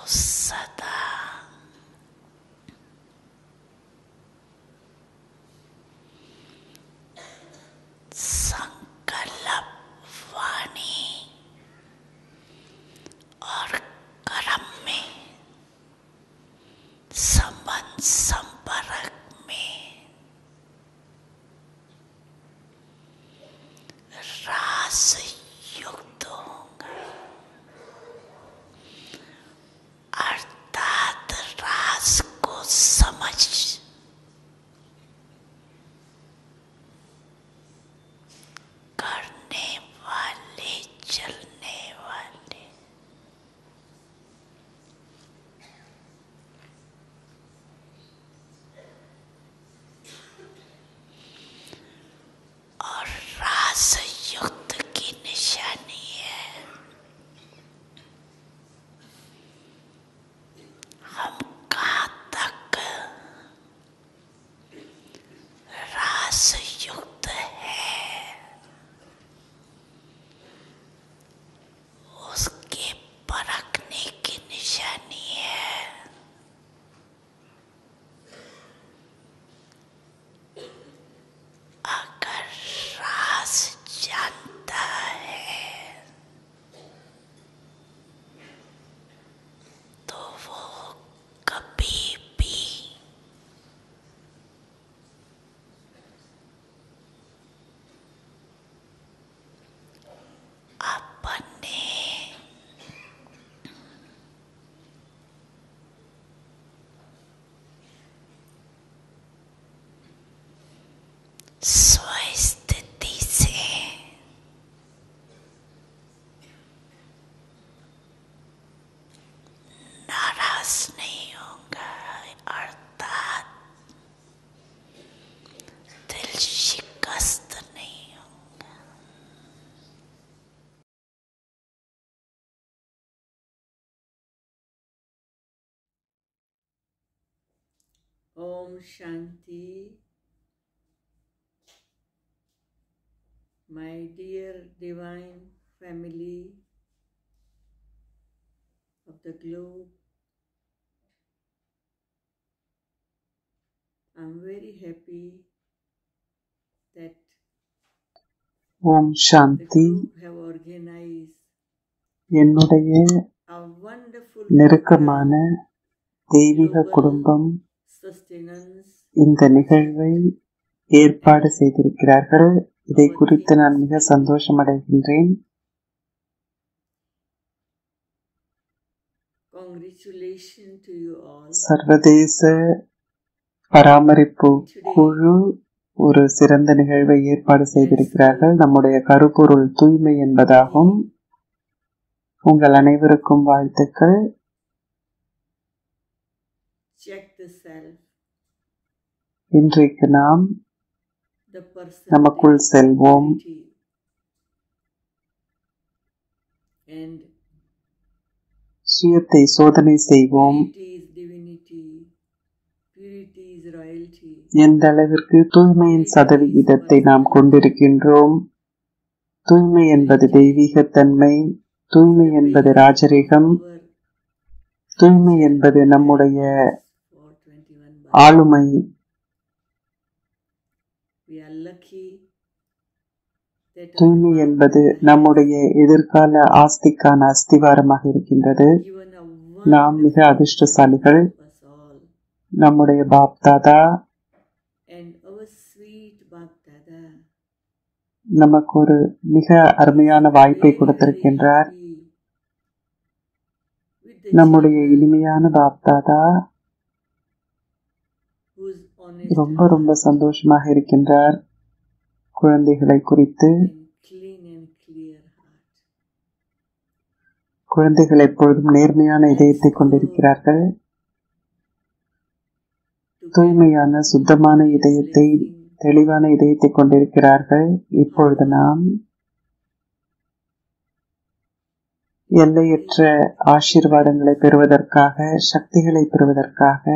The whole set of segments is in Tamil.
सदा संकल्प वाणी और कर्म में संबंध संपर्क में रास युक्त होंगे अर्थात रास को समझ करने वाले चलने वाले और रास युक्त की निशानी है हम कहाँ तक रास युक्त है उसके परखने की निशानी है अगर रास जानता है तो वो कभी भी अपने स्वस्थिति से नाराज नहीं होगा अर्थात दिल शिकस्त नहीं होगा Om Shanti. My dear divine family of the globe, I'm very happy that Om the Shanti group have organized என்னுடைய a wonderful நெருக்கமான தெய்வீக குடும்பம் sustenance இந்த நிகழ்வை ஏற்பாடு செய்திருக்கிறார்கள் இதை குறித்து நான் மிக சந்தோஷமடைகின்றேன் Congratulations to you all. சர்வதேச பராமரிப்பு குழு ஒரு சிறந்த நிகழ்வை ஏற்பாடு செய்திருக்கிறார்கள் நம்முடைய கருப்பொருள் தூய்மை என்பதாகும் உங்கள் அனைவருக்கும் வாழ்த்துக்கள் Check the self, இன்றைக்கு நாம் the person நமக்குள் செல்வோம் and சுயத்தை சோதனை செய்வோம் purity is divinity, purity is royalty. எந்த அளவிற்கு தூய்மையின் சதவிகிதத்தை நாம் கொண்டிருக்கின்றோம் தூய்மை என்பது தெய்வீகத்தன்மை தூய்மை என்பது ராஜரீகம் Our தூய்மை என்பது நம்முடைய 421 ஆளுமை we are lucky that தூய்மை our என்பது Baba நம்முடைய எதிர்கால ஆஸ்திக்கான அஸ்திவாரமாக இருக்கின்றது has given a நாம் மிக wonderful அதிர்ஷ்டசாலிகள் gift to us all. நம்முடைய Bap Dada And our sweet Bab Dada நமக்கு ஒரு மிக அருமையான வாய்ப்பை கொடுத்திருக்கின்றார் with the நம்முடைய children இனிமையான பாப் தாதா whose honest ரொம்ப ரொம்ப சந்தோஷமாக இருக்கின்றார் குழந்தைகளை குறித்து and clean and clear heart. குழந்தைகள் எப்பொழுதும் நேர்மையான இதயத்தை கொண்டிருக்கிறார்கள் To தூய்மையான சுத்தமான இதயத்தை தெளிவான இதயத்தை கொண்டிருக்கிறார்கள் இப்பொழுது நாம் எல்லையற்ற ஆசீர்வாதங்களை பெறுவதற்காக சக்திகளை பெறுவதற்காக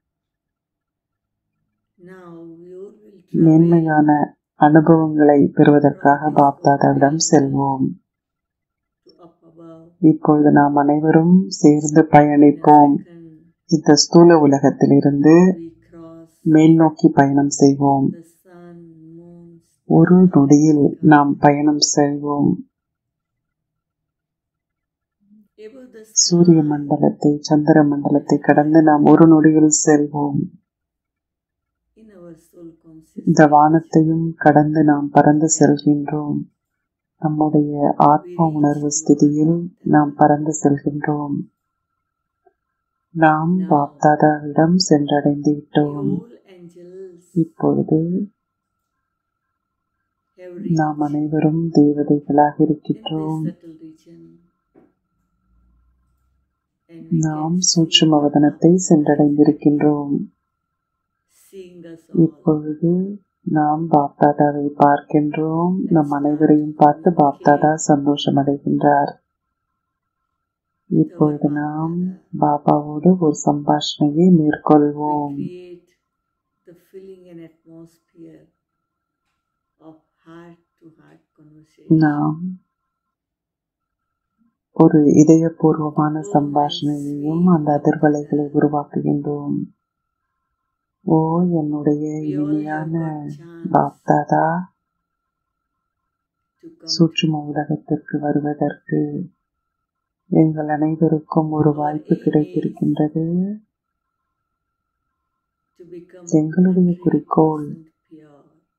Now we all will try மேன்மையான அனுபவங்களை பெறுவதற்காக பாப்தாதாவிடம் செல்வோம் to up above இப்பொழுது நாம் அனைவரும் சேர்ந்து பயணிப்போம் second, இந்த ஸ்தூல உலகத்திலிருந்து we cross மேல் நோக்கி பயணம் செய்வோம் the sun, moon, ஒரு நொடியில் நாம் பயணம் செய்வோம் above the சூரிய sky, மண்டலத்தை சந்திர மண்டலத்தை கடந்து நாம் ஒரு நொடியில் செல்வோம் in our soul இந்த consciousness. வானத்தையும் கடந்து நாம் பறந்து செல்கின்றோம் நம்முடைய ஆத்ம உணர்வு ஸ்திதியில் நாம் பறந்து செல்கின்றோம் நாம் பாப்தாதாவிடம் சென்றடைந்து விட்டோம் All angels இப்பொழுது have நாம் reached அனைவரும் தேவதைகளாக in இருக்கின்றோம் this subtle region. And we நாம் can see சூட்சும வதனத்தை சென்றடைந்திருக்கின்றோம் seeing us all. இப்பொழுது நாம் பாப்தாதாவை பார்க்கின்றோம் நம் அனைவரையும் பார்த்து பாப்தாதா சந்தோஷம் அடைகின்றார் இப்பொழுது நாம் பாபாவோடு ஒரு சம்பாஷணையை We மேற்கொள்வோம் create the feeling and atmosphere of heart to heart conversation. நாம் ஒரு இதயபூர்வமான சம்பாஷணையையும் அந்த அதிர்வலைகளை உருவாக்குகின்றோம் ஓ என்னுடைய We all have இனிமையான got chance Bapdada to come சூட்சும உலகத்திற்கு வருவதற்கு எங்கள் அனைவருக்கும் ஒரு வாய்ப்பு கிடைத்திருக்கின்றது to become எங்களுடைய குறிக்கோள் 100% pure.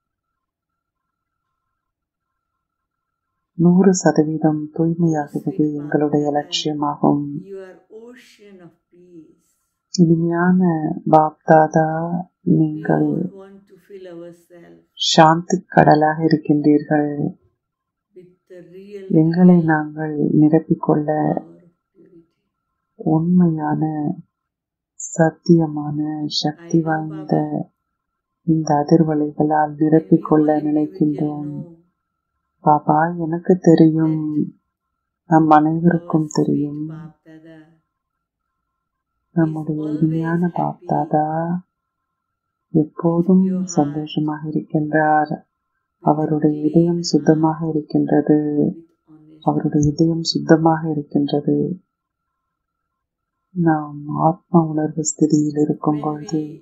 நூறு சதவீதம் தூய்மையாகுவது எங்களுடைய லட்சியமாகும் You are ocean of peace. இனிமையான பாப்தாதா We நீங்கள் all want to fill ourselves சாந்தி கடலாக இருக்கின்றீர்கள் with the real எங்களை நாங்கள் நிரப்பிக்கொள்ள power of purity. உண்மையான சத்தியமான சக்தி வாய்ந்த இந்த அதிர்வலைகளால் நிரப்பிக்கொள்ள And you all நினைக்கின்றோம் individual know பாபா எனக்கு தெரியும் நம் அனைவருக்கும் our தெரியும் sweet Bap Dada நம்முடைய இனிமையான பாப்தாதா எப்போதும் சந்தோஷமாக இருக்கின்றார் அவருடைய இதயம் சுத்தமாக இருக்கின்றது with honesty. அவருடைய இதயம் சுத்தமாக இருக்கின்றது நாம் ஆத்ம உணர்வு ஸ்திதியில் இருக்கும் When பொழுது we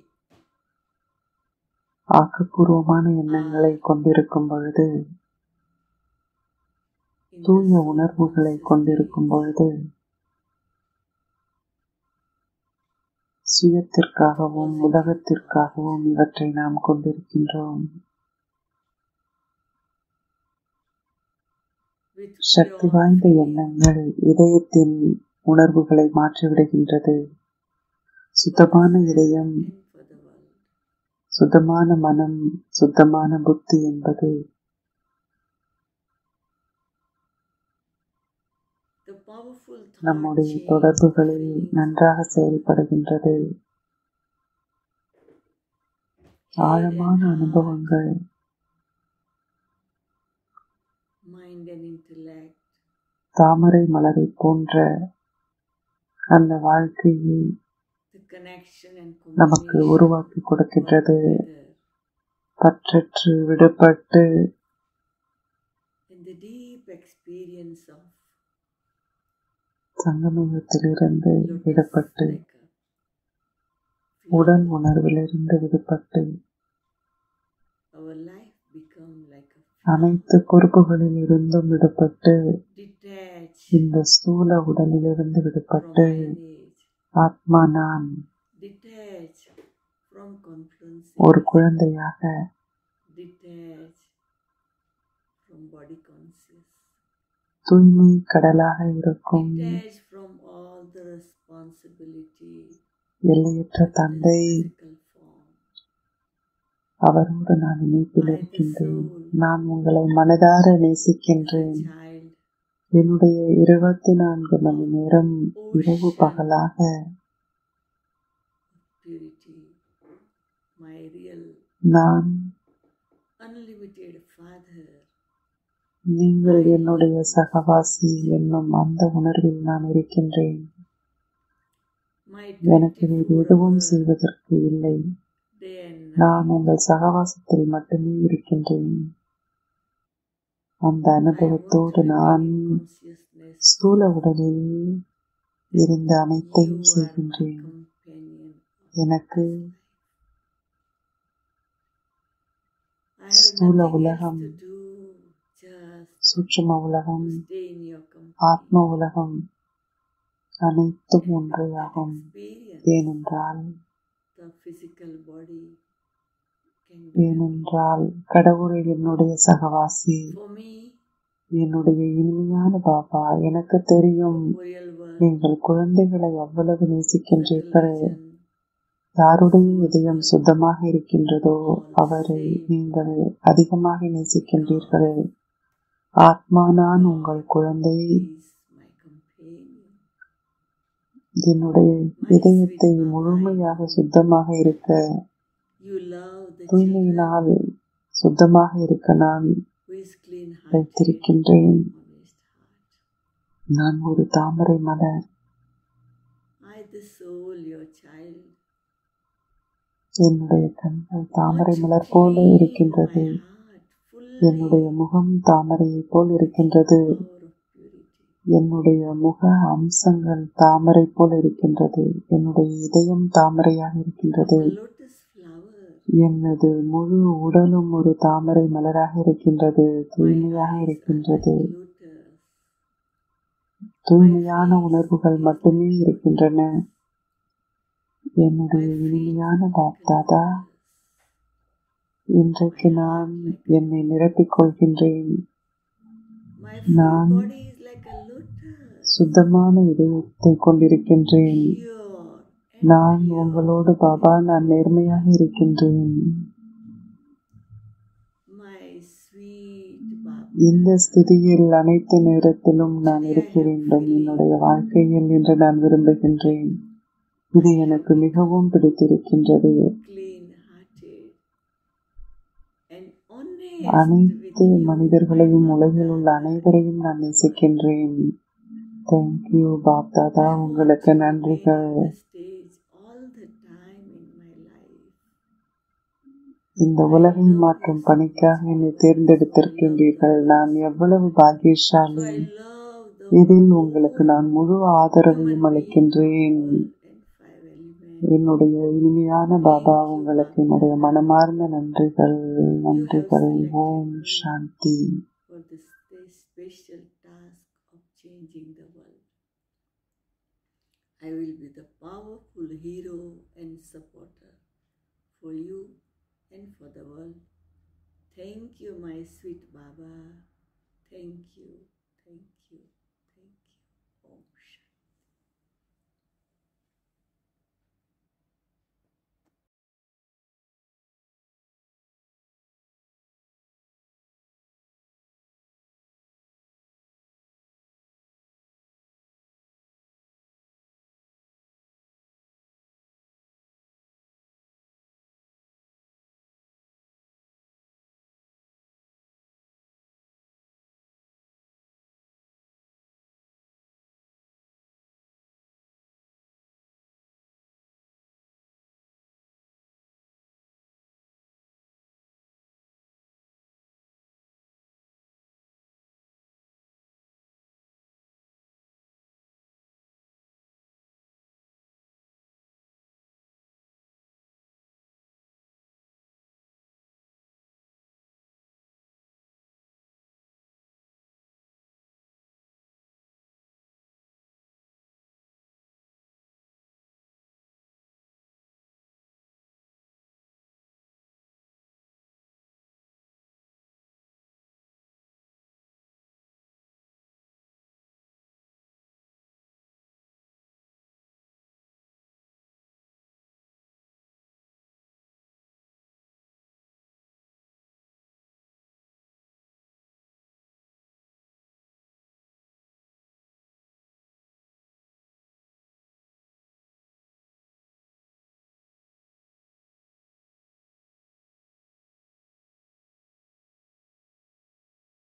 ஆக்கப்பூர்வமான எண்ணங்களை கொண்டிருக்கும் பொழுது in the தூய soul உணர்வுகளை consciousness, கொண்டிருக்கும் பொழுது சுயத்திற்காகவும் உலகத்திற்காகவும் இவற்றை நாம் கொண்டிருக்கின்றோம் with சக்தி pure வாய்ந்த feeling, எண்ணங்கள் இதயத்தின் உணர்வுகளை மாற்றிவிடுகின்றது சுத்தமான இதயம் and for the world. சுத்தமான மனம் சுத்தமான புத்தி என்பது The powerful thought நம்முடைய change தொடர்புகளில் feelings. நன்றாக செயல்படுகின்றது ஆழமான அனுபவங்கள் mind and intellect தாமரை மலரை போன்ற அந்த வாழ்க்கையை the connection and நமக்கு combination உருவாக்கி கொடுக்கின்றது together பற்றற்று விடுபட்டு in the deep experience of சங்கமயத்திலிருந்து lotus விடுபட்டு like a உடல் flower. உணர்விலிருந்து விடுபட்டு our life become like a அனைத்து பொறுப்புகளில் இருந்தும் விடுபட்டு detached இந்த ஸ்தூல உடலிலிருந்து from விடுபட்டு marriage, ஆத்மா நான் detached from confluence, ஒரு குழந்தையாக detached from body conscious, தூய்மை கடலாக இருக்கும் detached from all the responsibility எல்லையற்ற தந்தை physical form. அவரோடு நான் இணைப்பில் இருக்கின்றேன் நான் உங்களை மனதார நேசிக்கின்றேன் Child, என்னுடைய இருபத்தி நான்கு மணி நேரம் இரவு பகலாக purity, my real நான் unlimited Father, நீங்கள் என்னுடைய சகவாசி என்னும் அந்த உணர்வில் நான் இருக்கின்றேன் my எனக்கு வேறு 24 எதுவும் hour செய்வதற்கு இல்லை day and night, நான் உங்கள் சகவாசத்தில் மட்டுமே இருக்கின்றேன் அந்த I want அனுபவத்தோடு to நான் remain in consciousness. ஸ்தூல உடலில் இருந்த You அனைத்தையும் are my செய்கின்றேன் companion. எனக்கு I have ஸ்தூல nothing else உலகம் to do, just சூட்சும உலகம் to stay in your company. ஆத்ம உலகம் அனைத்தும் ஒன்றேயாகும் Experience ஏனென்றால் the physical body can be ஏனென்றால் கடவுள் என்னுடைய சகவாசி For me, என்னுடைய இனிமையான பாபா எனக்கு தெரியும் real world, நீங்கள் குழந்தைகளை எவ்வளவு நேசிக்கின்றீர்கள் religion, யாருடைய இதயம் சுத்தமாக இருக்கின்றதோ அவரை நீங்கள் அதிகமாக நேசிக்கின்றீர்கள் ஆத்மா நான் உங்கள் குழந்தை is my companion. என்னுடைய இதயத்தை முழுமையாக சுத்தமாக இருக்க You love the children தூய்மையினால் சுத்தமாக இருக்க நான் who is clean hearted, வைத்திருக்கின்றேன் honest heart. நான் ஒரு தாமரை மலர் I, the soul, your child, என்னுடைய கண்கள் தாமரை watch மலர் போல clean இருக்கின்றது my heart, fully என்னுடைய முகம் தாமரையைப் போல் இருக்கின்றது power of purity. என்னுடைய முக அம்சங்கள் தாமரை போல் இருக்கின்றது என்னுடைய இதயம் தாமரையாக இருக்கின்றது The lotus flower, எனது முழு உடலும் ஒரு தாமரை மலராக இருக்கின்றது my தூய்மையாக eyes are இருக்கின்றது like lotus. தூய்மையான உணர்வுகள் மட்டுமே இருக்கின்றன என்னுடைய இனிமையான பாப்தாதா இன்றைக்கு நான் என்னை நிரப்பிக் கொள்கின்றேன் My full நான் body is like a lotus, சுத்தமான இதயத்தை கொண்டிருக்கின்றேன் pure நான் உங்களோடு பாபா நான் நேர்மையாக இருக்கின்றேன் my sweet Baba. இந்த ஸ்திதியில் அனைத்து நேரத்திலும் நான் இருக்க வேண்டும் என்னுடைய வாழ்க்கையில் என்று நான் விரும்புகின்றேன் இது எனக்கு மிகவும் பிடித்திருக்கின்றது clean hearted and honest அனைத்து with you, மனிதர்களையும் my உலகில் உள்ள Baba. அனைவரையும் நான் நேசிக்கின்றேன் தேங்க்யூ பாப்தாதா உங்களுக்கு நன்றிகள் The stage all the time in my life. இந்த உலகை மாற்றும் பணிக்காக என்னை தேர்ந்தெடுத்திருக்கின்றீர்கள் நான் எவ்வளவு பாக்கியசாலி I love the இதில் உங்களுக்கு நான் முழு ஆதரவையும் அளிக்கின்றேன் world and five elements. என்னுடைய இனிமையான பாபா உங்களுக்கு என்னுடைய மனமார்ந்த நன்றிகள் நன்றிகள் ஓம் சாந்தி for this this special task of changing the world. I will be the powerful hero and supporter for you and for the world. Thank you, my sweet Baba. Thank you. Thank you.